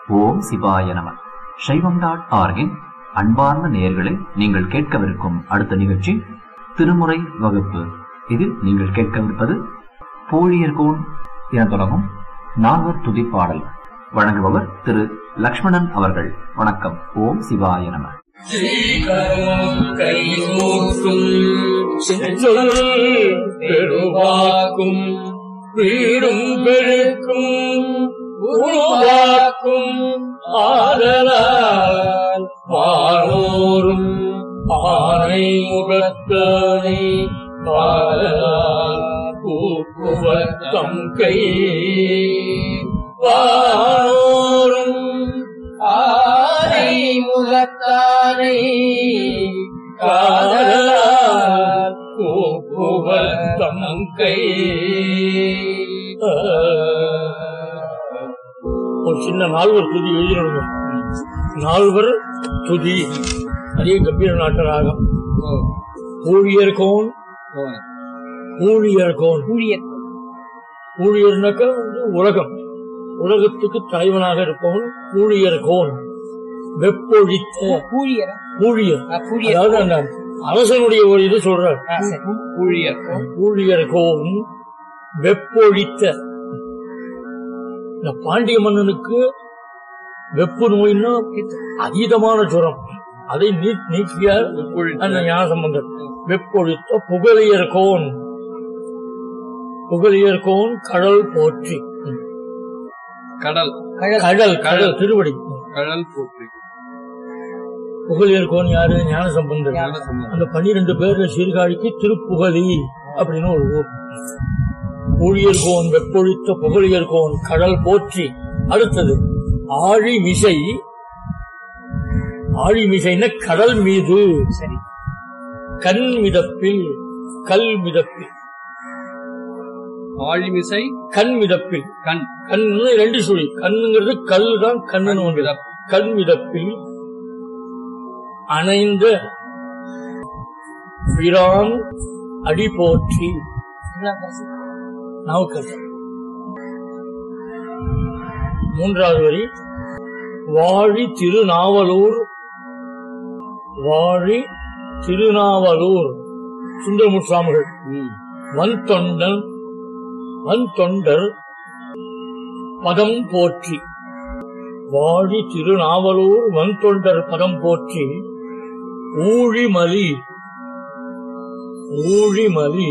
ஓம் சிவாய நம சைவம் டாட் ஆர்கின் அன்பார்ந்த நேயர்களே நீங்கள் கேட்கவிருக்கும் அடுத்த நிகழ்ச்சி திருமுறை வகுப்பு இதில் நீங்கள் கேட்கவிருப்பது பூழியர்கோன் என தொடங்கும் நால்வர் துதிப்பாடல் வழங்குபவர் திரு லக்ஷ்மணன் அவர்கள் வணக்கம் ஓம் சிவாய நம ஸ்ரீகரம் கைகூட்டும் செஞ்சொல் பெருவாக்கும் வீடும் பெருக்கும் உருவாக்கும் ஆதலால் வானோரும் ஆனை முகத்தனை பாதலால் கூப்புவத்தம் கை வானோரும் ஆனை முகத்தானை காதலால் கூப்புவத்தம் கை ஒரு சின்ன நால்வர் துதி எழுதினோங்க நால்வர் துதி அதே கம்பீர நாட்டு ராகம் ஊழியர் கோன் ஊழியர் கோன் ஊழியர் ஊழியர்னாக்கா வந்து உலகம் உலகத்துக்கு தலைவனாக இருப்பவன் ஊழியர் கோன் வெப்பொழித்த ஊழியர் ஊழியர் ஊழியர் அதாவது அந்த அரசனுடைய ஒரு இது சொல்றார் ஊழியர் ஊழியர் கோன் வெப்பொழித்த இந்த பாண்டிய மன்னனுக்கு வெப்பு நோய்னா அதீதமான ஜுரம் அதை நீ- நீக்கியார் அந்த ஞானசம்பந்தர் வெப்பொழித்த புகழியர் கோன் புகழியர் கோன் கடல் போற்றி கடல் கடல் கடல் திருவடி கடல் போற்றி புகழியர் கோன் யாரு ஞானசம்பந்தர் அந்த பன்னிரண்டு பேர்ல சீர்காழிக்கு திருப்புகழி அப்படின்னு ஒரு ஊர் ஊழியர் கோன் வெப்பொழித்த புகழியர் கோன் கடல் போற்றி அடுத்தது ஆழி மிசை ஆழி மிசைன்னா கடல் மீது சரி கண் மிதப்பில் கல் மிதப்பில் ஆழிமிசை கண் மிதப்பில் கண் கண்ணு ரெண்டு சுழி கண்ணுங்கிறது கல் தான் கண்ணு ஒன்று கண் மிதப்பில் அணைந்த பிரான் அடி போற்றி நாவுக்கரசர் மூன்றாவது வரி வாழி திருநாவலூர் வாழி திருநாவலூர் சுந்தரமுர் சுவாமிகள் வன் தொண்டன் வன் தொண்டர் பதம் போற்றி வாழி திருநாவலூர் வன் தொண்டர் பதம் போற்றி ஊழிமலி ஊழிமலி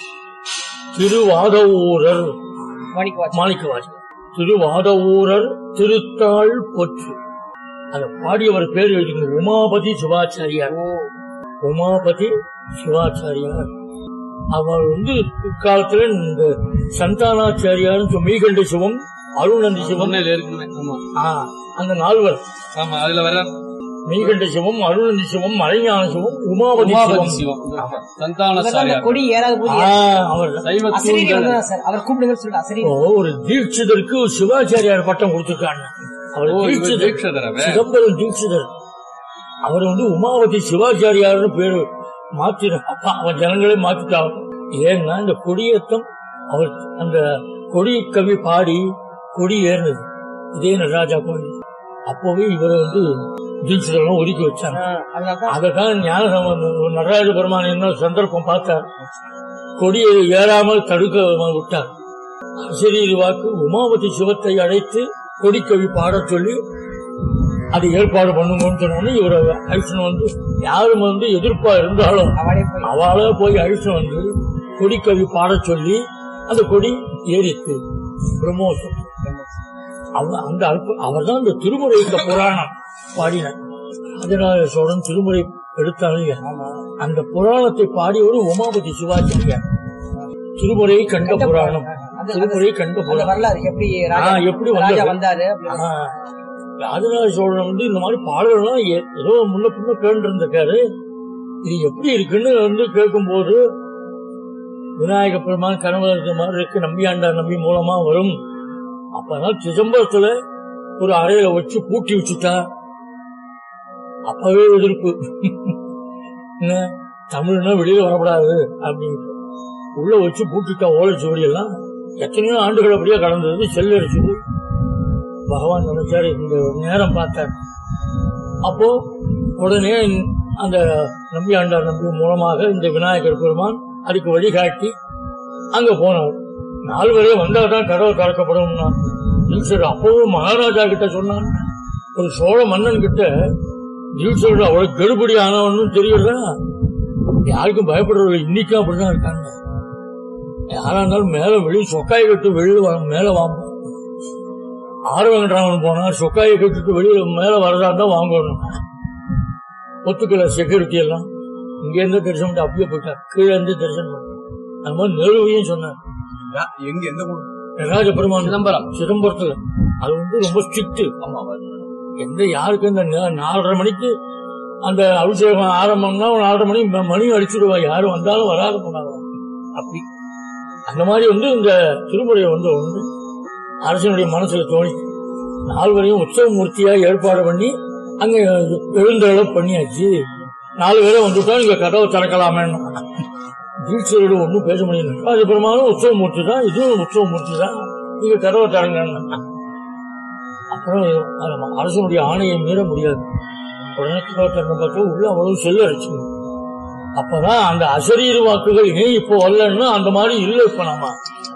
திருவாதவூரர் மாணிக்கவாசர் திருவாதவூரர் திருத்தாள் போற்றி அந்த பாடியவர் பேர் எழுதுங்க உமாபதி சிவாச்சாரியார் உமாபதி சிவாச்சாரியார் அவர் வந்து பிற்காலத்துல இந்த சந்தானாச்சாரியார் மீகண்ட சிவம் அருணந்தி சிவம் பொன்னையில இருக்குமே ஆமா ஆ, அந்த நால்வர் ஆமா அதுல வர மீகண்ட சிவம் அருணந்தி சிவம் மலைஞான சிவம் உமாபதி உமாபதி சிவம் சிவம் சந்தானாச்சாரியார் கொடி ஏறாத போது ஆ, அவர் சைவ அசரீரி தூண்கள் வந்ததா சார் அவர் கூப்பிடுங்க சொல்லிட்டு அசரீரி இப்போ ஒரு தீட்சிதருக்கு சிவாச்சாரியார் பட்டம் கொடுத்திருக்காங்க அவர் ஓ, இவர் தீட்சிதர் தீட்சிதரவே? சிதம்பரம் தீட்சிதர் அவர் வந்து உமாவதி சிவாச்சாரியார்னு பேரு மாத்திர அப்பா அவன் ஜனங்களே மாத்திட்டான் ஏன்னா இந்த கொடியேத்தம் அவர் அந்த கொடி கவி பாடி கொடி ஏறினது இதே நடராஜா கோயில் அப்போவே இவரை வந்து தீட்சிதரெல்லாம் ஒதுக்கி வச்சாங்க அதனாலதான் அதற்கான ஞான சம்பந்தம் நடராஜ பெருமான் என்ன சந்தர்ப்பம் பார்த்தார் கொடியை ஏறாமல் தடுக்க விட்டார் ஆசிரியர் வாக்கு உமாவதி சிவத்தை அழைத்து கொடிக்கவி பாடச் சொல்லி அது ஏற்பாடு பண்ணுங்கன்னு சொன்னோன்னு இவரை அழிச்சுன்னு வந்து யாரும் வந்து எதிர்ப்பா இருந்தாலும் அவளே போய் அவளே போய் அழிச்சுன்னு வந்து கொடிக்கவி பாடச் சொல்லி அந்த கொடி ஏறித்து பிரமோஷம் அவ- அந்த அற்பு- அவர்தான் இந்த திருமுறை இந்த புராணம் பாடினார் ராஜராஜ சோழன் திருமுறை எடுத்தாங்க அந்த புராணத்தை பாடியவர் உமாபதி சிவாச்சாரியார் திருமுறையை கண்ட புராணம் அந்த- திருமுறையை கண்ட அந்த புராணம் வரலாறு எப்படி ஆ, ராஜா எப்படி ராஜா வந்தது? வந்தாரு அப்படின்னு. ஆ, ராஜராஜ சோழன் வந்து இந்த மாதிரி பாடல்கள்லாம் ஏ- ஏதோ முன்ன பின்ன கேட்டு இருந்திருக்காரு இது எப்படி இருக்குன்னு வந்து கேட்கும்போது விநாயக பெருமான் கனவு இருக்கிற மாதிரி இருக்கு நம்பியாண்டார் நம்பி மூலமா வரும் அப்பதான் சிதம்பரத்துல ஒரு அறையில வச்சு பூட்டி வச்சுட்டா அப்பவே எதிர்ப்பு என்ன தமிழ்னா வெளியில வரக்கூடாது அப்படின்னு உள்ள வச்சு பூட்டிட்டா ஓலைச்சுவடி எல்லாம் எத்தனையோ ஆண்டுகள் அப்படியே கடந்தது செல்லரிச்சு பகவான் நினைச்சாரு இந்த நேரம் பார்த்தார் அப்போ உடனே அந்த நம்பி ஆண்டார் நம்பி மூலமாக இந்த விநாயகர் பெருமான் அதுக்கு வழிகாட்டி அங்க போனார் நாலு வரையும் வந்தா தான் கதவு திறக்கப்படும்னா ஈஸ்வரர் அப்பவும் மகாராஜா கிட்ட சொன்னான் ஒரு சோழ மன்னன் கிட்ட ஈஸ்வரர் அவ்வளவு கெடுபடி ஆனவன்னு தெரியல யாருக்கும் பயப்படுறவங்க இன்னைக்கும் அப்படிதான் இருக்காங்க யாரா இருந்தாலும் மேல வெளியே சொக்காயை கட்டு வெளியில வா- மேல வாங்க ஆரவங்கராமன் போனா சொக்காயை கட்டிட்டு வெளியில மேல வரதா இருந்தா வாங்கணும் ஒத்துக்கல செக்யூரிட்டி எல்லாம் இங்க இருந்து தரிசனம் பண்ணிட்டு அப்படியே போயிட்டார் கீழே இருந்து தரிசனம் பண்ண அது மாதிரி நெருவையும் சொன்னார் எங்க எந்த ஊர் நடராஜ பெருமான் சிதம்பரம் சிதம்பரத்துல அது வந்து ரொம்ப ஸ்ட்ரிக்ட் எந்த யாருக்கு இந்த நா- நாலரை மணிக்கு அந்த அபிஷேகம் ஆரம்பம்னா ஒரு நாலரை மணி ம- மணி அடிச்சுடுவா யாரு வந்தாலும் வராது போனாங்க அப்படி அந்த மாதிரி வந்து இந்த திருமுறையை வந்து வந்து அரசனுடைய மனசுல தோணி நால்வரையும் உற்சவ மூர்த்தியா ஏற்பாடு பண்ணி அங்க எழுந்தருள பண்ணியாச்சு நாலு பேரை வந்துட்டா இங்க கதவை திறக்கலாமேன்னு தீட்சரோடு ஒன்றும் பேச முடியல அது பெருமானும் உற்சவ மூர்த்தி தான் இதுவும் உற்சவ மூர்த்தி தான் நீங்க கதவை திறங்கன்னு அப்புறம் அது அரசனுடைய ஆணையை மீற முடியாது உடனே கதவை திறந்து பார்த்தா உள்ள அவ்வளவு செல்ல அடிச்சு அப்பதான் அந்த அசரீர வாக்குகள் ஏன் இப்போ வரலன்னா அந்த மாதிரி இல்லை இப்ப நம்ம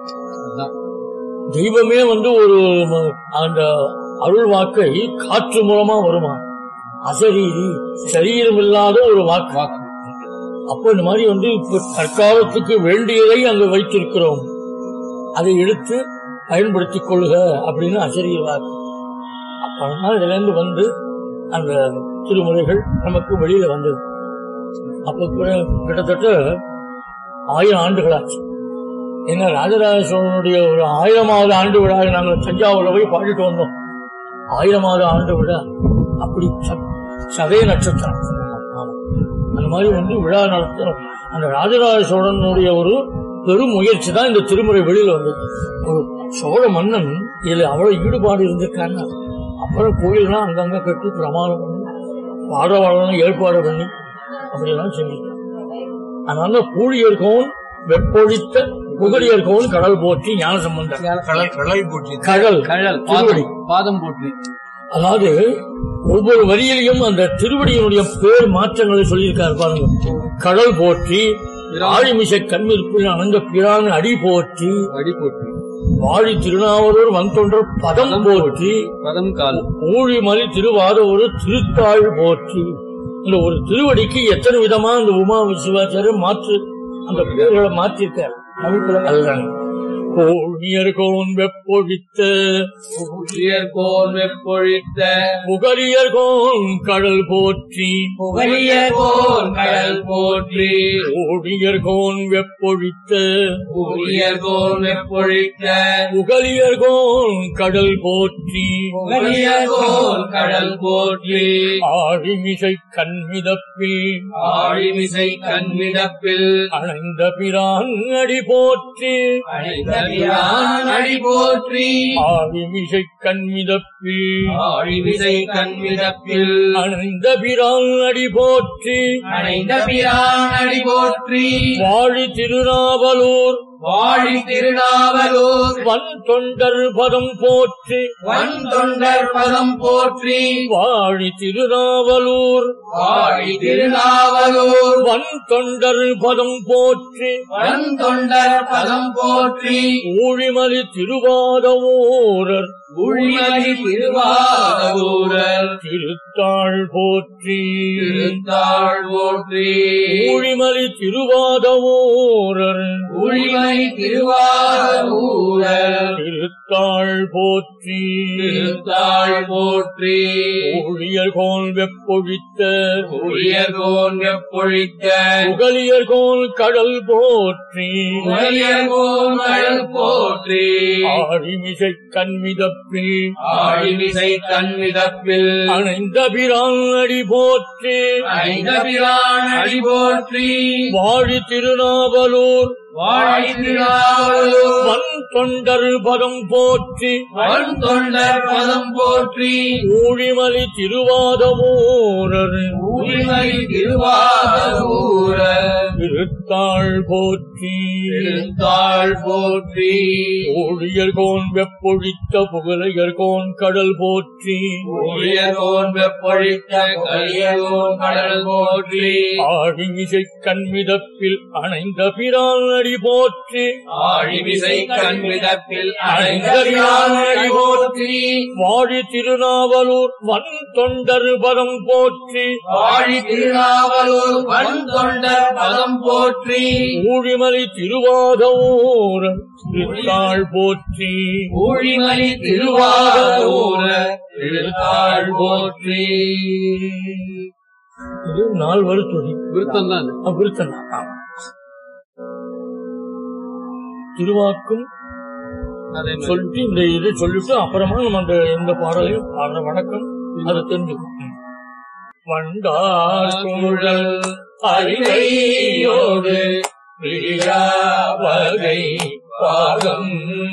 தெய்வமே வந்து ஒரு ம- அந்த அருள் வாக்கை காற்று மூலமா வருமா அசரீரி சரீரம் இல்லாத ஒரு வாக்கு வாக்கு அப்போ இந்த மாதிரி வந்து இப்ப தற்காலத்துக்கு வேண்டியதை அங்க வைத்திருக்கிறோம் அதை எடுத்து பயன்படுத்திக் கொள்க அப்படின்னு அசரீர வாக்கு அப்பதான் இதுல இருந்து வந்து அந்த திருமுறைகள் நமக்கு வெளியில வந்தது அப்ப கூட கிட்டத்தட்ட ஆயிரம் ஆண்டுகளாச்சு ஏன்னா ராஜராஜ சோழனுடைய ஒரு ஆயிரமாவது ஆண்டு விழா நாங்கள் தஞ்சாவூர்ல போய் பாடிட்டு வந்தோம் ஆயிரமாவது ஆண்டு விழா அப்படி ச- சதய நட்சத்திரம் ஆமா. அந்த மாதிரி வந்து விழா நடத்த அந்த ராஜராஜ சோழனுடைய ஒரு பெரும் முயற்சி தான் இந்த திருமுறை வெளியில வந்தது ஒரு சோழ மன்னன் இதுல அவ்வளவு ஈடுபாடு இருந்திருக்காங்க அப்புறம் கோயில்லாம் அங்கங்க கட்டி பிரமாணம் பண்ணி பாடவாளம் ஏற்பாடு பண்ணி அப்படியெல்லாம் செஞ்சுட்டாங்க அதனால பூழியர்கோன் வெப்பொழித்த புகழியர்கோன் கடல் போற்றி ஞான சம்பந்தம் கடல் கடல் போற்றி கடல் கழல் திருவடி. பாதம் பாதம் போற்றி அதாவது ஒவ்வொரு வரியிலையும் அந்த திருவடியினுடைய பேர் மாற்றங்களை சொல்லியிருக்காரு பாருங்க கடல் போற்றி ஆழிமிசை கண்மிருப்பில் அணங்க பிரான் அடி போற்றி அடி போற்றி வாழி திருநாவலூர் வந்தொன்றர் பதம் போற்றி பதம் கால் ஊழிமலி திருவாரூர் திருத்தாள் போற்றி இந்த ஒரு திருவடிக்கு எத்தனை விதமா அந்த உமா சிவாச்சாரியர் மாற்று அந்த பேர்களை மாற்றிருக்கார் அதுதான் கோழியர்கோன் வெப்பொழித்த கோல் வெப்பொழித்த புகழியர்கோன் கடல் போற்றி புகழிய கோல் கடல் போற்றி கோழியர்கோன் வெப்பொழித்த புகழிய கோல் வெப்பொழித்த புகழியர்கோன் கடல் போற்றி புகழிய கோல் கடல் போற்றி ஆழிமிசை கண்மிதப்பில் ஆழிமிசை கண்மிதப்பில் அணைந்த பிரான் அடி போற்றி அணைந்த பிரான் அடி போற்றி ஆழிமிசை கண்மிதப்பில் ஆழிமிசை கண்மிதப்பில் அணைந்த பிரான் அடி போற்றி அணைந்த பிரான் அடி போற்றி வாழி திருநாவலூர் வாழி திருநாவலூர் வன் தொண்டர் பதம் போற்றி வன் தொண்டர் பதம் போற்றி வாழி திருநாவலூர் வாழி திருநாவலூர் வன் தொண்டர் பதம் போற்றி வன் தொண்டர் பதம் போற்றி ஊழிமலி திருவாதவூரர் ஊழிமலி திருவாதூரர் திருத்தாள் போற்றி திருத்தாள் போற்றி ஊழிமலி திருவாதவூரர் ஊழிமலி திருவாதூரர் திருத்தாள் போற்றி திருத்தாள் போற்றி ஊழியர்கோன் வெப்பொழித்த ஊழியர்கோன் எப்பொழித்த புகழியர்கோன் கடல் போற்றி உயர்கோன் கடல் போற்றி ஆழிமிசை கண்மிதப்பில் ஆழிமிசை கண்மிதப்பில் அணைந்த பிரான் அடி போற்றி ஐந்த பிரான் அடி போற்றி வாழி திருநாவலூர் வாழி திருநாவலூர் வன் தொண்டர் பதம் போற்றி வன் தொண்டர் பதம் போற்றி ஊழிமலி திருவாதமூரர் ஊழிமை திருவாரூர திருத்தாள் போற்றி எழுந்தாள் போற்றி ஊழியர்கோன் வெப்பொழித்த புகழையர்கோன் கடல் போற்றி ஊழியரோன் வெப்பொழித்த கலியரோன் கடல் போற்றி ஆழிமிசை கண்மிதப்பில் அணைந்த பிரான் அடி போற்றி ஆழிமிசை கண்மிதப்பில் அடைந்த பிரானடி போற்றி வாழி திருநாவலூர் வன் தொண்டர் பதம் போற்றி ஆழி திருநாவலூர் வன் தொண்டர் பதம் போற்றி ஊழிமலி திருவாதூரன் திருத்தாள் போற்றி ஊழிமலி திருவாரூர எழுத்தாள் போற்றி இது நால்வர் துணி விருத்தம் தான் விருத்தம் திருவாக்கும் சொல்லிட்டு இந்த இது சொல்லிட்டு அப்புறமா நம்ம அந்த இந்த பாடலையும் பாடுற வணக்கம் அதை தெரிஞ்சுக்கணும் வண்டார் குழல் அறிவையோடு பிரியா வகை பாகம்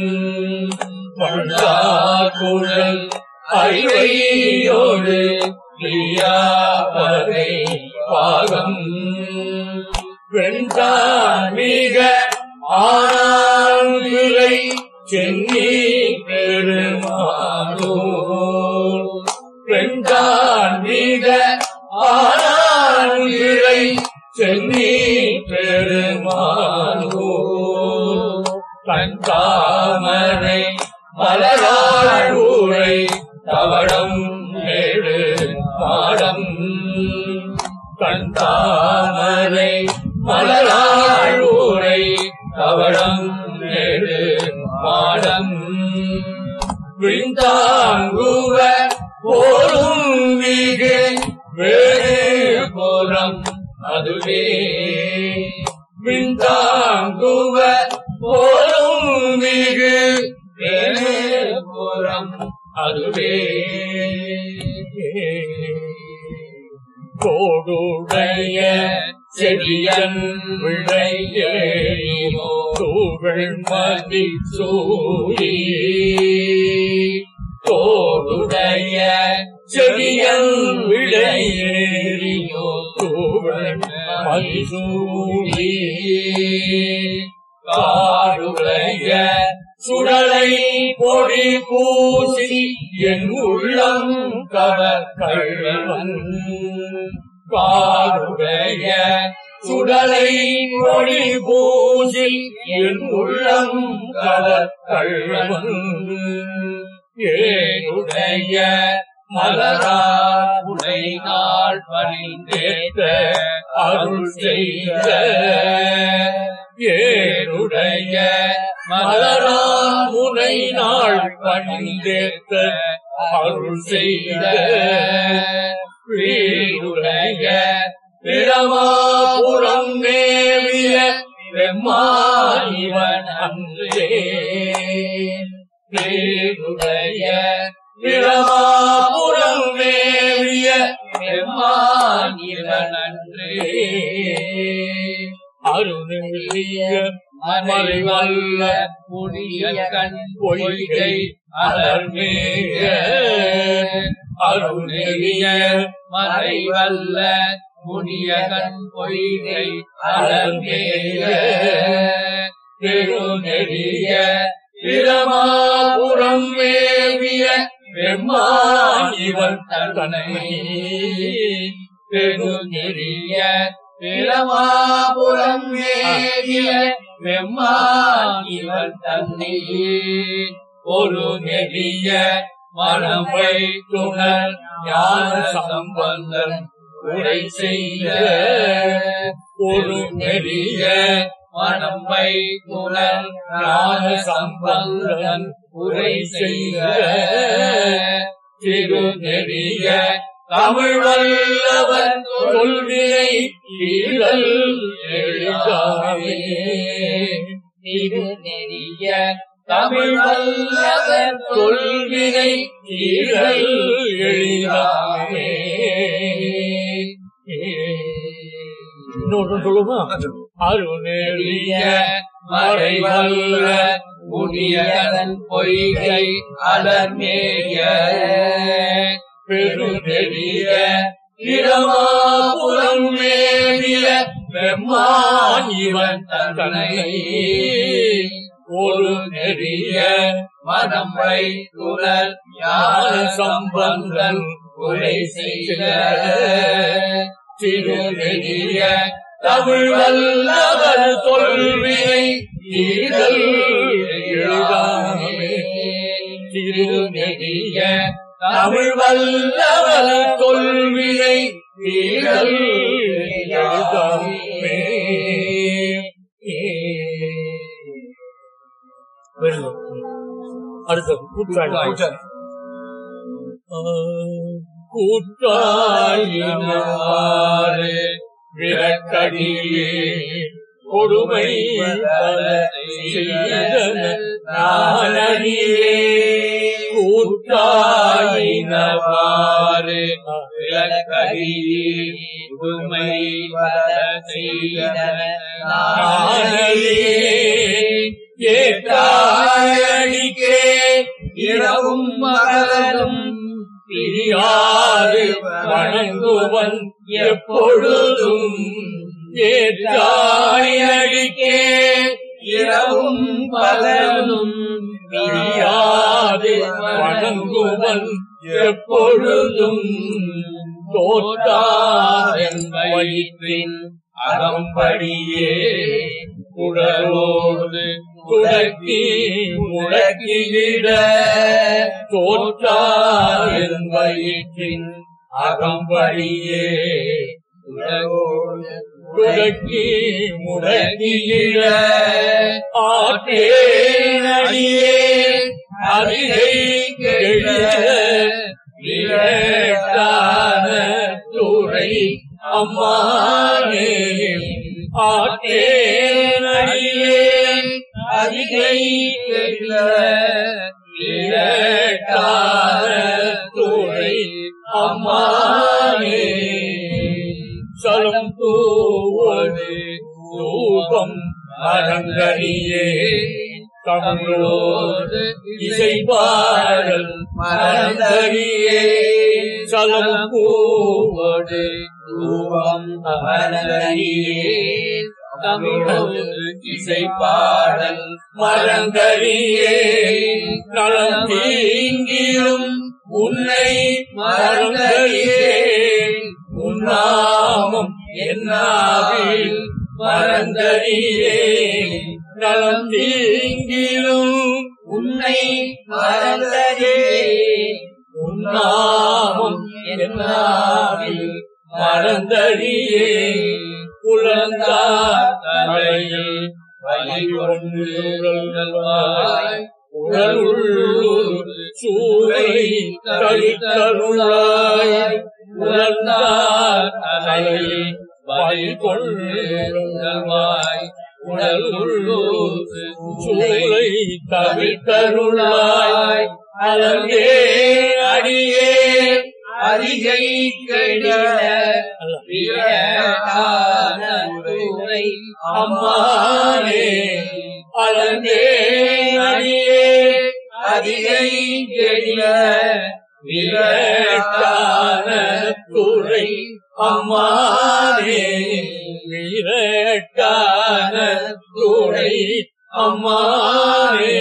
குழல் அறிவையோடு பிரியா வகை பாகம் வென்றான் மிக ஆனாங்களை சென்னி பெருமானோ வென்றான் மிக ஆனாங்களை சென்னி பெருமானோ தன் தாமரை மலராழூரை தவடம் ஏழு மாடம் கண் தாமரை மலராழூரை தவடம் ஏழு மாடம் விண்தாங்குவ போரும் மிகு வேறு புறம் அதுவே விண்தாங்குவ போரும் மிகு வேறு புறம் அதுவே கோடுடைய செடியன் விழையோ தூவள் மதி சூடி தோடுடைய செடியன் விழையோ தூவள் மதி சூடி காடுடைய சுடலை பொடி பூசி என் உள்ளம் கவர் கள்வன் காடுடைய சுடலை பொடி பூசி என் உள்ளம் கவர் கள்வன் ஏனுடைய மலரா உடை நாள் பணிந்தேத்த அருள் செய்த ஏனுடைய மலரா முனை நாள் பணிந்தேத்த அருள் செய்த வீடுடைய பிரமாபுரம் மேவிய வெம்மாயிவன் அன்றே வீடுடைய பிரமாபுரம் மேவிய வெம்மாயிவன் அன்றே அருணிய மறைவல்ல புனிய கண் பொய்கை அலர்மேக அருணெறிய மறைவல்ல புனிய கண் பொய்கை அலர்மேக பெருநெறிய பிரமாபுரம் மேவிய பெம்மான் இவன் தன்னை பெருநெறிய பிரமாபுரம் மேவிய வெம்மான் இவன் தன்னை ஒரு நெறிய மனமை துணர் ஞான சம்பந்தன் உரை செய்த ஒரு நெறிய மனமை துணர் ஞான சம்பந்தன் உரை செய்த திரு நெறிய தமிழ் வல்லவன் கொள்வினை ஈழல் எளிதாவே திருநெறிய தமிழ் வல்லவர் கொள்வினை ஈழல் எளிதாவே இன்னொன்று சொல்லுமா அருணெறிய மறைவல்ல புனியதன் பொய்கை அலர்மேய பெருநெறிய இடமாபுரம் மேவிய பெம்மான் இவன் தன்னை ஒரு நெறிய மனம் வைத்துணர் ஞான சம்பந்தன் உரை செய்த திருநெறிய தமிழ் வல்லவர் தொல்வினை ஈடல் எழுதாமே திருநெறிய தமிழ் வல்லவர் தொல்வினை ஈடல் எழுதாமே வருது. அடுத்தது கூற்றாடி கூட்டாயினாரே விரக்கடியே கொடுமை பல செய்தன நானடியே கூட்டாயினவாறு விரக்கடியே கொடுமை பல செய்தன நானடியே ஏற்றாயடிக்கே இரவும் மகலும் பிரியாது வணங்குவன் எப்பொழுதும் ஏற்றாயடிக்கே இரவும் பகலும் பிரியாது வணங்குவன் எப்பொழுதும் தோற்றான் வயிற்றின் அகம்படியே குடலோடு குடக்கி முடக்கிவிட தோற்றான் வயிற்றின் அகம்படியே குடலோடு குடக்கி முடக்கிவிட ஆற்றேனடியே அதிகை கெழ விரட்டான துறை அம்மானே ஆற்றேனடியே அதிகை கெழ விரட்டான துறை அம்மானே சலம் தூவது ரூபம் அரங்கரியே தமிழோடு இசை பாடல் மரந்தரியே சலம் பூவோடு ரூபம் மரந்தரியே தமிழோடு இசை பாடல் மரந்தரியே நலம் தீங்கியும் உன்னை மறந்தறியே உன்னாமம் என்னாவில் மறந்தறியே நலம் தீங்கிலும் உன்னை மறந்தறியே உன்னாமம் என்னாவில் மறந்தறியே உழந்தா தலையில் வலி கொண்டு உழல்வாய் உடலுள்ளூர் சூரை தளித்தருளாய் உணர்ந்தார் தலையில் வலி கொள்ளுவாய் உடலுள்ளூர் சூரை தவித்தருளாய் அலங்கே அடியே அரிகை கெட அம்மானே அலங்கே அடியே அதிகை கெடிய விரட்டான துறை அம்மானே விரட்டான துறை அம்மானே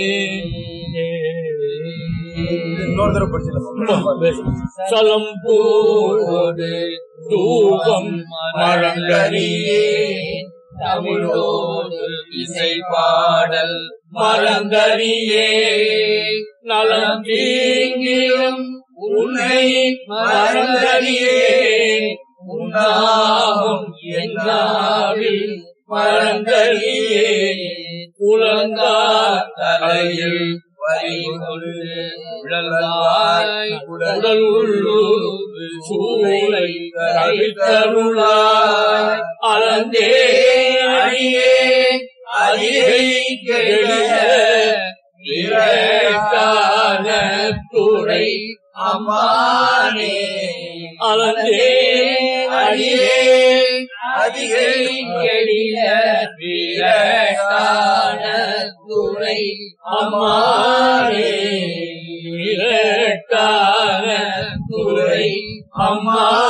இன்னொரு தடவை படிச்சிடலாம் சலம் போடு தூபம் மரங்கரியே தமிழோடு இசை பாடல் மரங்கரியே நலம் தீங்கிலும் உன்னை மறந்தறியே உன்னாகும் எல்லாவில் மறந்தறியே உலங்கார் தலையில் வரிகொண்டு உழலாய் உடல் உள்ளூர் சூளை தவித்தருளாய் அலந்தே அடியே அதிகை கெடிய விரட்டான துறை அம்மானே அலந்தே அடியே அதிகை கெடிய விரட்டான துறை அம்மானே இரட்டான துறை அம்மா